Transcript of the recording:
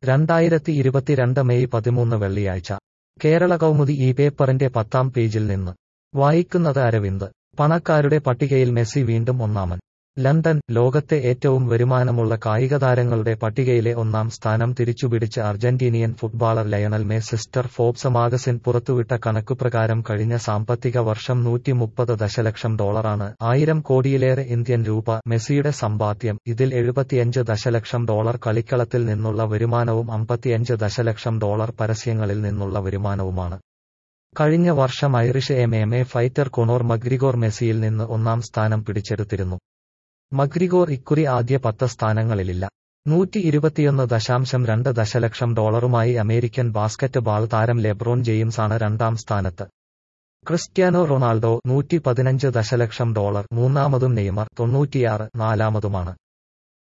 രണ്ടായിരത്തി ഇരുപത്തിരണ്ട് മെയ് പതിമൂന്ന് വെള്ളിയാഴ്ച കേരള കൗമുദി ഈ പേപ്പറിന്റെ പത്താം പേജിൽ നിന്ന് വായിക്കുന്നത് അരവിന്ദ് പണക്കാരുടെ പട്ടികയിൽ മെസ്സി വീണ്ടും ഒന്നാമൻ ലണ്ടൻ ലോകത്തെ ഏറ്റവും വരുമാനമുള്ള കായികതാരങ്ങളുടെ പട്ടികയിലെ ഒന്നാം സ്ഥാനം തിരിച്ചുപിടിച്ച അർജന്റീനിയൻ ഫുട്ബോളർ ലയണൽ മേ സിസ്റ്റർ ഫോബ്സ് മാഗസിൻ പുറത്തുവിട്ട കണക്കുപ്രകാരം കഴിഞ്ഞ സാമ്പത്തിക വർഷം നൂറ്റി മുപ്പത് ദശലക്ഷം ഡോളറാണ് ആയിരം കോടിയിലേറെ ഇന്ത്യൻ രൂപ മെസ്സിയുടെ സമ്പാദ്യം ഇതിൽ എഴുപത്തിയഞ്ച് ദശലക്ഷം ഡോളർ കളിക്കളത്തിൽ നിന്നുള്ള വരുമാനവും അമ്പത്തിയഞ്ച് ദശലക്ഷം ഡോളർ പരസ്യങ്ങളിൽ നിന്നുള്ള വരുമാനവുമാണ് കഴിഞ്ഞ വർഷം Irish M M A fighter Conor McGregor മെസ്സിയിൽ നിന്ന് ഒന്നാം സ്ഥാനം പിടിച്ചെടുത്തിരുന്നു മഗ്രിഗോർ ഇക്കുറി ആദ്യ പത്ത് സ്ഥാനങ്ങളിലില്ല നൂറ്റി ഇരുപത്തിയൊന്ന് ദശാംശം രണ്ട് ദശലക്ഷം ഡോളറുമായി അമേരിക്കൻ ബാസ്കറ്റ് ബാൾ താരം ലെബ്രോൺ ജെയിംസാണ് രണ്ടാം സ്ഥാനത്ത് ക്രിസ്ത്യാനോ റൊണാൾഡോ നൂറ്റി പതിനഞ്ച് ദശലക്ഷം ഡോളർ മൂന്നാമതും നെയ്മർ തൊണ്ണൂറ്റിയാറ് നാലാമതുമാണ്